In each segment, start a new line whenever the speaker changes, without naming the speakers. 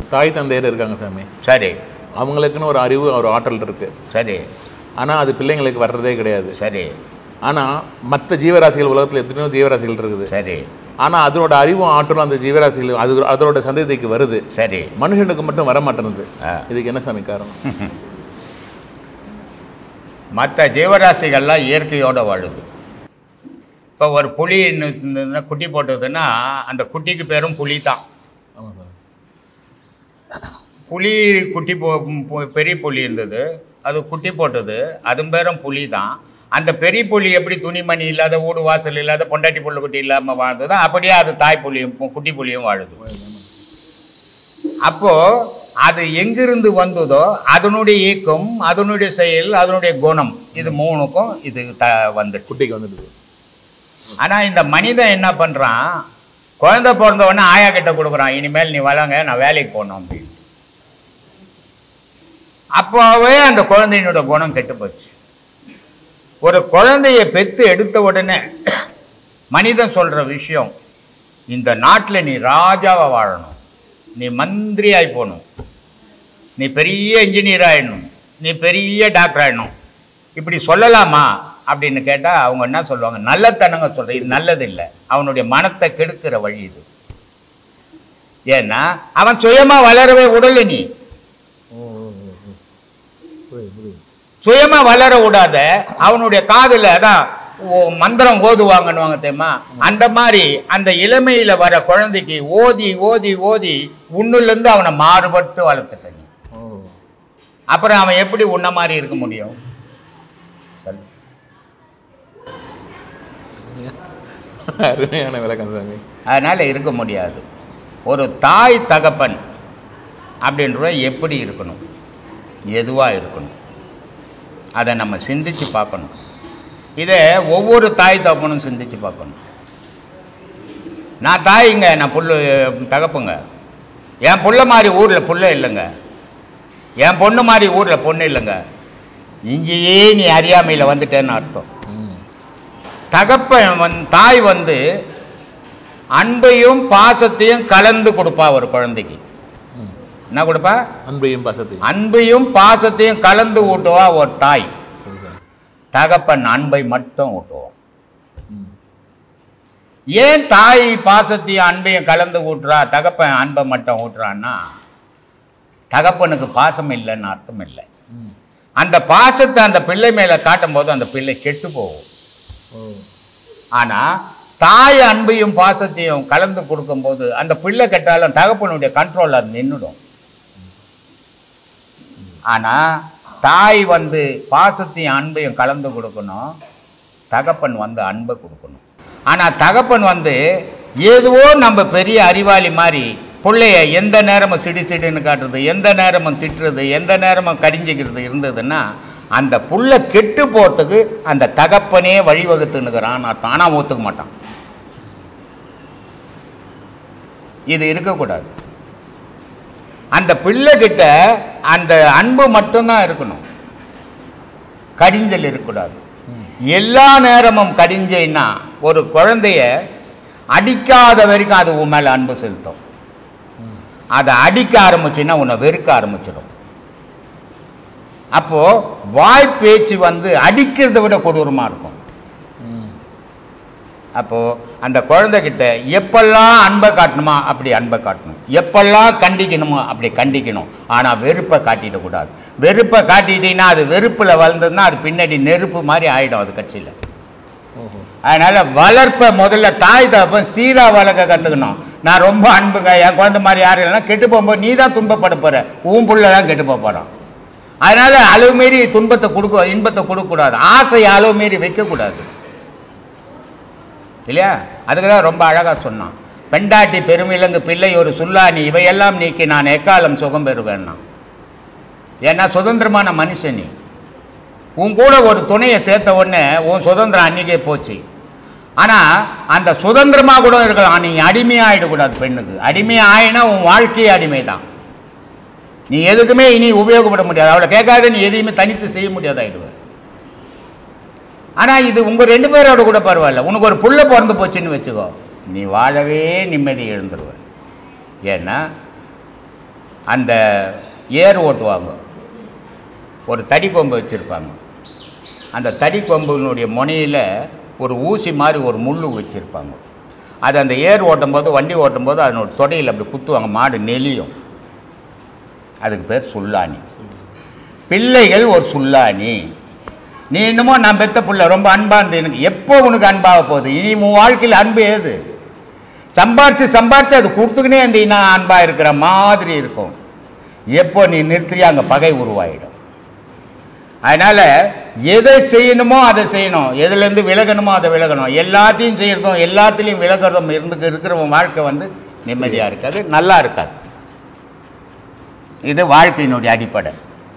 தாய் தந்தையர் இருக்காங்க சாமி
சரி
அவங்களுக்குன்னு ஒரு அறிவு ஒரு ஆற்றல் இருக்கு
சரி
ஆனா அது பிள்ளைங்களுக்கு வர்றதே கிடையாது
சரி
ஆனா மற்ற ஜீவராசிகள் உலகத்துல எத்தனையோ ஜீவராசிகள் இருக்குது
சரி
ஆனா அதனோட அறிவும் ஆற்றலும் அந்த ஜீவராசிகள் அது அதோட சந்ததிக்கு வருது
சரி
மனுஷனுக்கு மட்டும் வர மாட்டேங்குது
ஆ.
இதுக்கு என்ன சாமி காரணம்
மற்ற ஜீவராசிகள்லாம் இயற்கையோடு வாழுது இப்போ ஒரு புலி இருந்ததுன்னா குட்டி போட்டதுன்னா அந்த குட்டிக்கு பேரும் புலி தான்
ஆமா சாமி
புலி குட்டி போ பு- பெரிய புலி இருந்தது அது குட்டி போட்டது அதுவும் பேரும் புலி தான் அந்த பெரிய புலி எப்படி துணிமணி இல்லாத வீடு வாசல் இல்லாத பொண்டாட்டி புள்ள குட்டி இல்லாமல் வாழ்ந்ததோ அப்படியே அது தாய் புலியும் பு- குட்டி புலியும் வாழுது அப்போ அது எங்கிருந்து வந்ததோ அதனுடைய இயக்கம் அதனுடைய செயல் அதனுடைய குணம் இது மூணுக்கும் இது த வந்து
குட்டிக்கு வந்துடுது
ஆனால் இந்த மனிதன் என்ன பண்ணுறான் குழந்தை பிறந்த உடனே ஆயா கிட்ட கொடுக்குறான் இனிமேல் நீ வளங்க நான் வேலைக்கு போகணும் அப்படின்னு அப்போவே அந்த குழந்தையினோட குணம் கெட்டு போச்சு ஒரு குழந்தைய பெத்து எடுத்த உடனே மனிதன் சொல்ற விஷயம் இந்த நாட்டில் நீ ராஜாவா வாழணும் நீ மந்திரி ஆகி போகணும் நீ பெரிய இன்ஜினியர் ஆயிடணும் நீ பெரிய டாக்டர் ஆயிடணும் இப்படி சொல்லலாமா அப்படின்னு கேட்டால் அவங்க என்ன சொல்லுவாங்க நல்லத்தனங்க சொல்ற இது நல்லது இல்லை அவனுடைய மனத்தை கெடுக்கிற வழி இது ஏன்னா அவன் சுயமா வளரவே விடல நீ சுயமா வளர விடாத அவனுடைய காதுல அதான் ஓ- மந்திரம் ஓதுவாங்கன்னுவாங்க தெரியுமா அந்த மாதிரி அந்த இளமையில வர குழந்தைக்கு ஓதி ஓதி ஓதி உன்னுல இருந்து அவனை மாறுபட்டு வளர்த்துட்ட நீ
ஓ
அப்புறம் அவன் எப்படி உன்ன மாதிரி இருக்க முடியும் சொல்லு
அருமையான விளக்கம் சாமி
அதனால் இருக்க முடியாது ஒரு தாய் தகப்பன் அப்படின்ற எப்படி இருக்கணும் எதுவாக இருக்கணும் அதை நம்ம சிந்திச்சு பார்க்கணும் இதை ஒவ்வொரு தாய் தகப்பனும் சிந்திச்சு பார்க்கணும் நான் தாய்ங்க நான் புல்லு தகப்புங்க என் புள்ள மாதிரி ஊரில் புள்ள இல்லைங்க என் பொண்ணு மாதிரி ஊரில் பொண்ணு இல்லைங்க இங்கேயே நீ அறியாமையில் வந்துட்டேன்னு அர்த்தம்
ம்
தகப்பன் வந் தாய் வந்து அன்பையும் பாசத்தையும் கலந்து கொடுப்பா ஒரு குழந்தைக்கு
ம்.
என்ன கொடுப்பா
அன்பையும் பாசத்தையும்
அன்பையும் பாசத்தையும் கலந்து ஊட்டுவா ஒரு தாய்
சரி சார்
தகப்பன் அன்பை மட்டும் ஊட்டுவான்
ம்
ஏன் தாய் பாசத்தையும் அன்பையும் கலந்து ஊட்டுறா தகப்பன் அன்பை மட்டும் ஊட்டுறான்னா தகப்பனுக்கு பாசம் இல்லைன்னு அர்த்தம் இல்லை
ம்
அந்த பாசத்தை அந்த பிள்ளை மேலே காட்டும் போது அந்த பிள்ளை கெட்டு போகும்
ஓ
ஆனால் தாய் அன்பையும் பாசத்தையும் கலந்து கொடுக்கும்போது அந்த பிள்ளை கெட்டாலும் தகப்பனுடைய கண்ட்ரோல் அது நின்றுடும் ஆனால் தாய் வந்து பாசத்தையும் அன்பையும் கலந்து கொடுக்கணும் தகப்பன் வந்து அன்பை கொடுக்கணும் ஆனால் தகப்பன் வந்து ஏதுவோ நம்ம பெரிய அறிவாளி மாதிரி பிள்ளைய எந்த நேரமும் சிடி சிடின்னு காட்டுறது எந்த நேரமும் திட்டுறது எந்த நேரமும் கடிஞ்சிக்கிறது இருந்ததுன்னா அந்த புள்ள கெட்டு போகிறதுக்கு அந்த தகப்பனே வழிவகுத்துன்னுக்கிறான் அர்த்தம் ஆனால் ஒத்துக்க மாட்டான் இது இருக்கக்கூடாது அந்த பிள்ளைகிட்ட அந்த அன்பு மட்டும்தான் இருக்கணும் கடிஞ்சல் இருக்கக்கூடாது எல்லா நேரமும் கடிஞ்சைன்னா ஒரு குழந்தைய அடிக்காத வரைக்கும் அது உன் மேலே அன்பு செலுத்தும் அதை அடிக்க ஆரம்பிச்சுன்னா உன்னை வெறுக்க ஆரம்பிச்சிடும் அப்போது வாய் பேச்சு வந்து அடிக்கிறத விட கொடூரமாக இருக்கும்
ம்
அப்போது அந்த குழந்தைகிட்ட எப்பெல்லாம் அன்பை காட்டணுமா அப்படி அன்பை காட்டணும் எப்பெல்லாம் கண்டிக்கணுமோ அப்படி கண்டிக்கணும் ஆனால் வெறுப்பை காட்டிடக்கூடாது வெறுப்பை காட்டிட்டீங்கன்னா அது வெறுப்பில் வளர்ந்ததுன்னா அது பின்னாடி நெருப்பு மாதிரி ஆகிடும் அது கட்சியில்
ஓஹோ
அதனால் வளர்ப்பை முதல்ல தாய் தகப்பன் சீராக வளர்க்க கற்றுக்கணும் நான் ரொம்ப அன்புங்க என் குழந்தை மாதிரி யாரும் இல்லைன்னா கெட்டு போகும்போது நீ தான் துன்பப்பட போகிற உன் புள்ள தான் கெட்டு போக போகிறான் அதனால் அளவு மீறி துன்பத்தை கொடுக்க இன்பத்தை கொடுக்கக்கூடாது ஆசையை அளவு மீறி வைக்கக்கூடாது இல்லையா அதுக்கு தான் ரொம்ப அழகாக சொன்னான் பெண்டாட்டி பெருமிலங்கு பிள்ளை ஒரு சுல்லானி இவையெல்லாம் நீக்கி நான் எக்காலம் சுகம் பெறுவேன்னா ஏன்னா சுதந்திரமான மனுஷன் நீ உன் கூட ஒரு துணையை சேர்த்த உடனே உன் சுதந்திரம் அன்றைக்கே போச்சு ஆனால் அந்த சுதந்திரமாக கூட இருக்கலாம் நீ அடிமையாகிடக்கூடாது பெண்ணுக்கு அடிமையாக ஆயினா உன் வாழ்க்கையே அடிமை தான் நீ எதுக்குமே இனி உபயோகப்பட முடியாது அவளை கேட்காத நீ எதையுமே தனித்து செய்ய முடியாதாயிடுவ ஆனால் இது உங்கள் ரெண்டு பேரோட கூட பரவாயில்ல உனக்கு ஒரு புள்ள பிறந்து போச்சுன்னு வச்சுக்கோ நீ வாழவே நிம்மதி எழுந்துருவ ஏன்னா அந்த ஏர் ஓட்டுவாங்க ஒரு தடி கொம்பு வச்சுருப்பாங்க அந்த தடி கொம்பினுடைய முனையில் ஒரு ஊசி மாதிரி ஒரு முள் வச்சுருப்பாங்க அது அந்த ஏர் ஓட்டும்போது வண்டி ஓட்டும்போது அதனோட தொடையில் அப்படி குத்துவாங்க மாடு நெளியும் அதுக்கு பேர் சுல்லானி பிள்ளைகள் ஒரு சுல்லானி நீ என்னமோ நான் பெத்த பிள்ளை ரொம்ப அன்பா இருந்தது எனக்கு எப்போ உனக்கு அன்பாக போகுது இனி உன் வாழ்க்கையில் அன்பு ஏது சம்பாரிச்சு சம்பாரிச்சு அது கொடுத்துக்கினே இந்த நான் அன்பாக இருக்கிற மாதிரி இருக்கும் எப்போ நீ நிறுத்துறியோ அங்கே பகை உருவாயிடும் அதனால் எதை செய்யணுமோ அதை செய்யணும் எதுலேருந்து விலகணுமோ அதை விலகணும் எல்லாத்தையும் செய்கிறதும் எல்லாத்துலேயும் விலகிறதும் இருந்து இருக்கிறவன் வாழ்க்கை வந்து நிம்மதியாக இருக்காது நல்லா இருக்காது இது வாழ்க்கையினுடைய அடிப்படை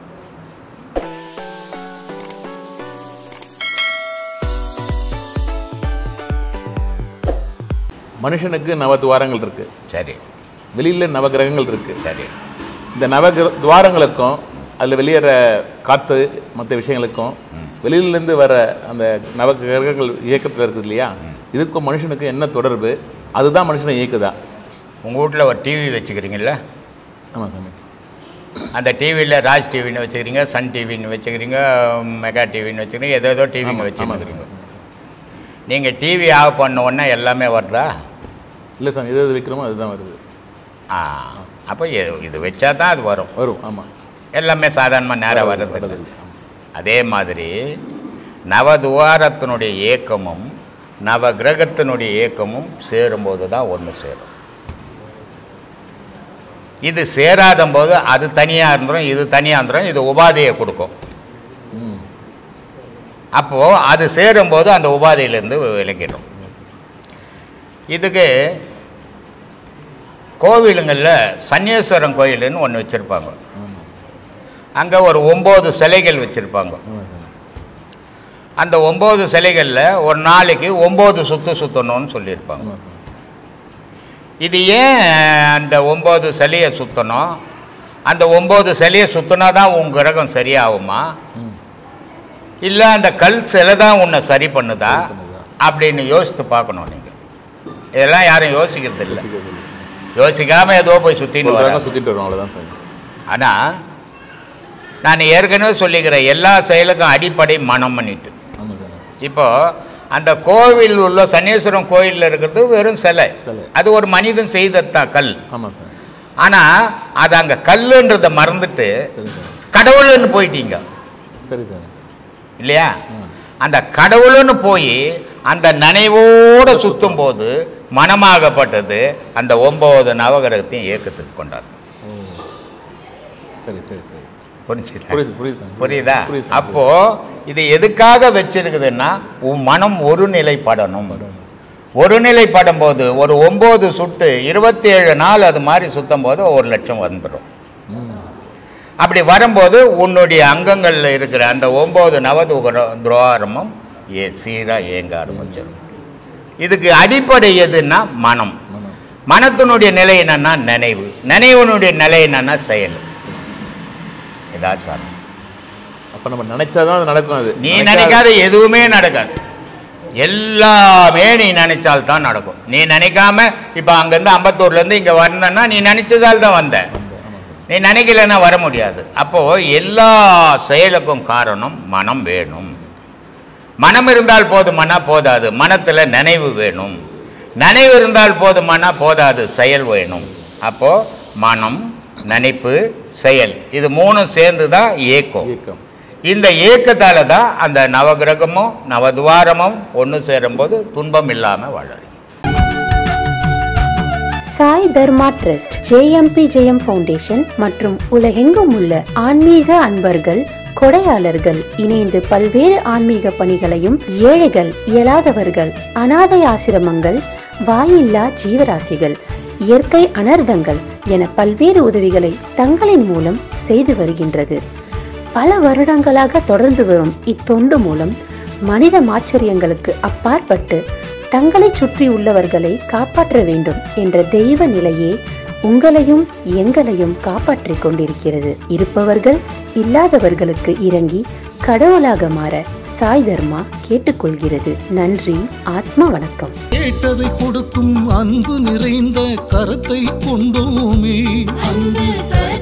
மனுஷனுக்கு நவ துவாரங்கள் இருக்கு
சரி
வெளியில நவகிரகங்கள் இருக்கு
சரி
இந்த நவகிர துவாரங்களுக்கும் அதில் வெளியேற காற்று மற்ற விஷயங்களுக்கும் வெளியிலேருந்து வர அந்த நவகிரகங்கள் இயக்கத்தில் இருக்குது இல்லையா இதுக்கும் மனுஷனுக்கும் என்ன தொடர்பு அதுதான் மனுஷனை இயக்குதா
உங்கள் வீட்டில் ஒரு டிவி வச்சுக்கிறீங்கல்ல
ஆமாம் சாமி
அந்த டிவியில் ராஜ் டிவின்னு வச்சுக்கிறீங்க சன் டிவின்னு வச்சுக்கிறீங்க மெகா டிவின்னு வச்சுக்கிறீங்க ஏதோ ஏதோ டிவிங்க
ஆமா,
வச்சுக்கிறீங்க நீங்கள் டிவி ஆஃப் பண்ண உடனே எல்லாமே வருதா
இல்லை சாமி எது எது வைக்கிறோமோ அதுதான் வருது
ஆ அப்போ இது வச்சா தான் அது வரும்
வரும் ஆமாம்
எல்லாமே சாதாரணமாக நேராக வர்றது அதே மாதிரி நவதுவாரத்தினுடைய ஏக்கமும் நவ கிரகத்தினுடைய ஏக்கமும் சேரும்போது தான் ஒன்று சேரும் இது சேராத போது அது தனியாக இருந்துடும் இது தனியாக இருந்துடும் இது உபாதையை கொடுக்கும்
ம்
அப்போது அது சேரும்போது அந்த உபாதையிலேருந்து விளங்கிடும் இதுக்கு கோவிலுங்களில் சன்னியேஸ்வரன் கோயிலுன்னு ஒன்று வச்சுருப்பாங்க
ஆமாம்
அங்கே ஒரு ஒம்பது சிலைகள் வச்சுருப்பாங்க
ஆமாம் சாமி
அந்த ஒம்பது சிலைகளில் ஒரு நாளைக்கு ஒம்பது சுற்று சுற்றணும்னு சொல்லியிருப்பாங்க
ஆமாம் சாமி
இது ஏன் அந்த ஒம்பது சிலையை சுற்றணும் அந்த ஒம்பது சிலையை சுற்றினா தான் உன் கிரகம் சரியாகுமா
ம்
இல்லை அந்த கல் சிலை தான் உன்னை சரி பண்ணுதா
சரி பண்ணுதா?
அப்படின்னு யோசித்து பார்க்கணும் நீங்கள் இதெல்லாம் யாரும் யோசிக்கிறது இல்லை
யோசிக்கிறது இல்லை.
யோசிக்காமல் ஏதோ போய் சுற்றின்னு
சொல்றாங்க,
வர
சுத்திட்டு வரும் அவ்வளோதான் சாமி
ஆனால் நான் ஏற்கனவே சொல்லிக்கிறேன் எல்லா செயலுக்கும் அடிப்படை மனம் பண்ணிட்டு
ஆமாம் சாமி
இப்போ அந்த கோவில் உள்ள சனீஸ்வரன் கோயிலில் இருக்கிறது வெறும் சிலை
சிலை.
அது ஒரு மனிதன் செய்ததான் கல்
ஆமாம் சாமி
ஆனால் அது அங்கே கல்லுன்றதை மறந்துட்டு
சரி சாமி
கடவுள்னு போயிட்டீங்க
சரி சாமி
இல்லையா
ஆ
அந்த கடவுள்னு போய் அந்த நினைவோடு சுத்தும் போது மனமாகப்பட்டது அந்த ஒன்பது நவகிரகத்தையும் இயக்கத்துக்கு கொண்டார்
ஓ சரி சரி சரி
புரிஞ்சுதா
புரியுது புரியுது சாமி
புரியுதா
புரியுது சாமி.
அப்போ இது எதுக்காக வச்சிருக்குதுன்னா உன் மனம் ஒரு நிலைப்படணும் ஒரு நிலைப்படும் போது ஒரு ஒம்பது சுட்டு இருபத்தி ஏழு நாள் அது மாதிரி சுத்தும் போது ஒரு லட்சம் வந்துடும்
ம்
அப்படி வரும்போது உன்னுடைய அங்கங்களில் இருக்கிற அந்த ஒம்பது நவதுர துவாரமும் ஏ சீராக இயங்க ஆரம்பிச்சிடும் இதுக்கு அடிப்படை எதுன்னா மனம்
மனம்
மனத்தினுடைய நிலை என்னன்னா நினைவு நினைவினுடைய நிலை என்னன்னா செயல் இதான் சார்
அப்போ நம்ம நினைச்சாதான் அது நடக்கும் அது
நீ நினைக்காத எதுவுமே நடக்காது எல்லாமே நீ நினைச்சால் தான் நடக்கும் நீ நினைக்காம இப்போ அங்கேருந்து அம்பத்தூர்லேருந்து இங்கே வந்தேன்னா நீ நினைச்சதால் தான் வந்த
ஆமாம் சாமி
நீ நினைக்கலன்னா வர முடியாது அப்போது எல்லா செயலுக்கும் காரணம் மனம் வேணும் மனம் இருந்தால் போதுமானா போதாது மனத்தில் நினைவு வேணும் நினைவு இருந்தால் போதுமானா போதாது செயல் வேணும் அப்போது மனம் நினைப்பு செயல் இது மூணும் சேர்ந்து தான் இயக்கம்
இயக்கம்
இந்த ஏக்கத்தால தான் அந்த நவகிரகமும் நவதுவாரமும் ஒன்று சேரும்போது துன்பம் இல்லாமல் வாழறீங்க
Sai Dharma trust JMP Jayam foundation மற்றும் உலகெங்கும் உள்ள ஆன்மீக அன்பர்கள் கொடையாளர்கள் இணைந்து பல்வேறு ஆன்மீக பணிகளையும் ஏழைகள் இயலாதவர்கள் அனாதை ஆசிரமங்கள் வாயில்லா ஜீவராசிகள் இயற்கை அனர்த்தங்கள் என பல்வேறு உதவிகளை தங்களின் மூலம் செய்து வருகின்றது பல வருடங்களாக தொடர்ந்து வரும் இத்தொண்டு மூலம் மனித மாச்சரியங்களுக்கு அப்பாற்பட்டு தங்களை சுற்றி உள்ளவர்களை காப்பாற்ற வேண்டும் என்ற தெய்வ நிலையே உங்களையும் எங்களையும் காப்பாற்றிக் கொண்டிருக்கிறது இருப்பவர்கள் இல்லாதவர்களுக்கு இறங்கி கடவுளாக மாற சாய் தர்மா கேட்டுக்கொள்கிறது நன்றி ஆத்மா வணக்கம்
கேட்டதை கொடுக்கும் அன்பு நிறைந்த கரத்தை கொண்டோமே
அன்பு கரத்தை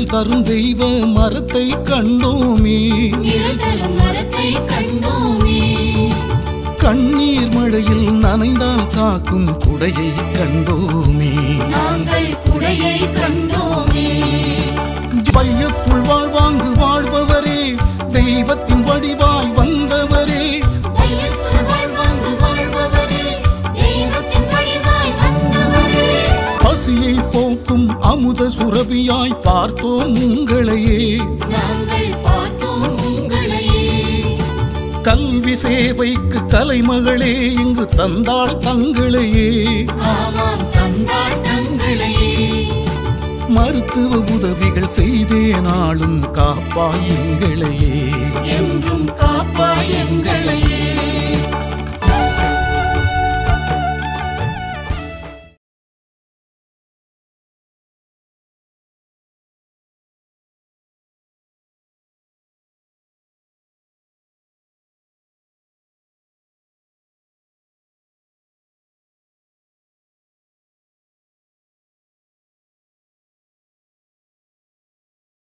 நிழல் தரும் தெய்வ மரத்தை கண்டோமே
நிழல் தரும் மரத்தை கண்டோமே
கண்ணீர் மழையில் நனைந்தால் காக்கும் குடையை கண்டோமே
நாங்கள் குடையை கண்டோமே
பையத்துள் வாழ்வாங்கு வாழ்பவரே தெய்வத்தின் வடிவாய் வந்தவரே
தையத்துள் வாழ்வாங்கு வாழ்பவரே தெய்வத்தின் வடிவாய் வந்தவரே
பசியை போக்கும் அமுத சுரபியாய் பார்த்தோம் உங்களையே
நாங்கள் பார்த்தோம் உங்களையே
கல்வி சேவைக்கு கலைமகளே இங்கு தந்தாள் தங்களையே
ஆமாம் தந்தாள் தங்களையே
மருத்துவ உதவிகள் செய்தே நாளும் காப்பாய் எங்களையே
என்றும் காப்பாய் எங்கள்